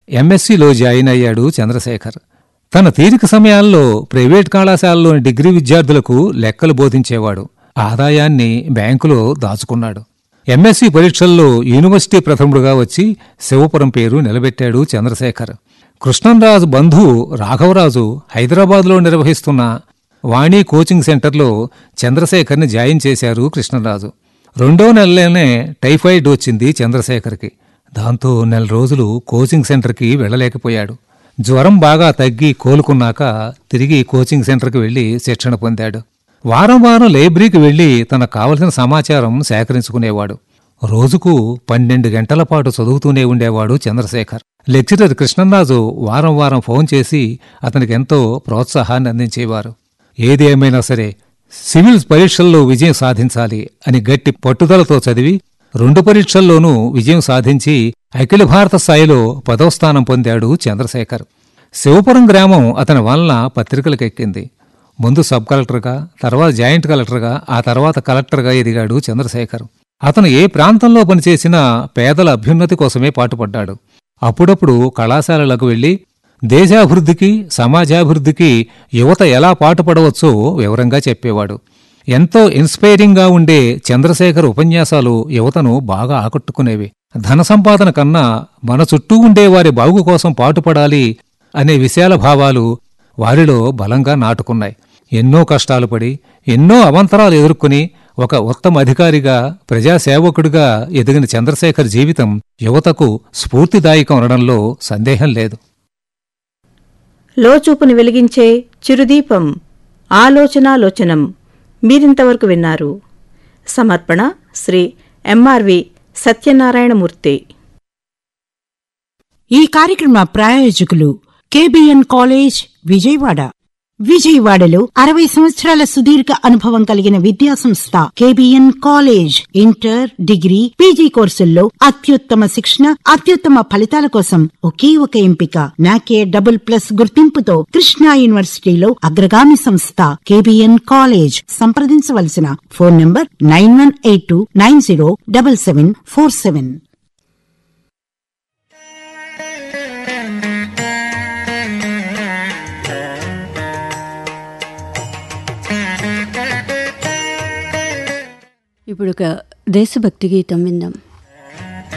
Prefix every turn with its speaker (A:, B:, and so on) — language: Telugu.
A: ఎంఎస్సిలో జాయిన్ అయ్యాడు చంద్రశేఖర్ తన తీరిక సమయాల్లో ప్రైవేట్ కళాశాలలోని డిగ్రీ విద్యార్థులకు లెక్కలు బోధించేవాడు ఆదాయాన్ని బ్యాంకులో దాచుకున్నాడు ఎంఎస్సి పరీక్షల్లో యూనివర్సిటీ ప్రథముడుగా వచ్చి శివపురం పేరు నిలబెట్టాడు చంద్రశేఖర్ కృష్ణంరాజు బంధువు రాఘవరాజు హైదరాబాద్లో నిర్వహిస్తున్న వాణి కోచింగ్ సెంటర్లో చంద్రశేఖర్ని జాయిన్ చేశారు కృష్ణరాజు రెండో నెలలోనే టైఫాయిడ్ వచ్చింది చంద్రశేఖర్కి దాంతో నెల రోజులు కోచింగ్ సెంటర్కి వెళ్ళలేకపోయాడు జ్వరం బాగా తగ్గి కోలుకున్నాక తిరిగి కోచింగ్ సెంటర్కి వెళ్లి శిక్షణ పొందాడు వారం వారం లైబ్రరీకి వెళ్లి తనకు కావలసిన సమాచారం సేకరించుకునేవాడు రోజుకు పన్నెండు గంటల పాటు చదువుతూనే ఉండేవాడు చంద్రశేఖర్ లెక్చరర్ కృష్ణరాజు వారం వారం ఫోన్ చేసి అతనికి ఎంతో ప్రోత్సాహాన్ని అందించేవారు ఏది ఏమైనా సరే సివిల్ పరీక్షల్లో విజయం సాధించాలి అని గట్టి పట్టుదలతో చదివి రెండు పరీక్షల్లోనూ విజయం సాధించి అఖిల భారత స్థాయిలో పదో స్థానం పొందాడు చంద్రశేఖర్ శివపురం గ్రామం అతని వలన పత్రికలకెక్కింది ముందు సబ్ కలెక్టర్గా తర్వాత జాయింట్ కలెక్టర్గా ఆ తర్వాత కలెక్టర్గా ఎదిగాడు చంద్రశేఖర్ అతను ఏ ప్రాంతంలో పనిచేసినా పేదల అభ్యున్నతి కోసమే పాటుపడ్డాడు అప్పుడప్పుడు కళాశాలలకు వెళ్లి దేశాభివృద్ధికి సమాజాభివృద్ధికి యువత ఎలా పాటుపడవచ్చో వివరంగా చెప్పేవాడు ఎంతో ఇన్స్పైరింగ్గా ఉండే చంద్రశేఖర్ ఉపన్యాసాలు యువతను బాగా ఆకట్టుకునేవి ధన సంపాదన కన్నా మన చుట్టూ ఉండే వారి బాగు కోసం పాటుపడాలి అనే విశాల భావాలు వారిలో బలంగా నాటుకున్నాయి ఎన్నో కష్టాలు పడి ఎన్నో అవంతరాలు ఎదుర్కొని ఒక ఉత్తమ అధికారిగా ప్రజాసేవకుడిగా ఎదిగిన చంద్రశేఖర్ జీవితం యువతకు స్ఫూర్తిదాయకం అనడంలో సందేహం లేదు
B: లోచూపును వెలిగించే చిరుదీపం ఆలోచనాలోచనం మీరింతవరకు విన్నారు సమర్పణ శ్రీ ఎంఆర్వి సత్యనారాయణమూర్తి
C: ఈ కార్యక్రమ ప్రాయోజకులు కేబిఎన్ కాలేజ్ విజయవాడ విజయవాడలో అరవై సంవత్సరాల సుదీర్ఘ అనుభవం కలిగిన విద్యా సంస్థ KBN college inter degree PG కోర్సుల్లో అత్యుత్తమ శిక్షణ అత్యుత్తమ ఫలితాల కోసం ఒకే ఒక ఎంపిక నాకే డబుల్ ప్లస్ గుర్తింపుతో కృష్ణా యూనివర్సిటీలో అగ్రగామి సంస్థ కేబిఎన్ కాలేజ్ సంప్రదించవలసిన phone number nine one eight two nine zero double seven four seven
D: ఇప్పుడు ఒక దేశభక్తి గీతం విందాం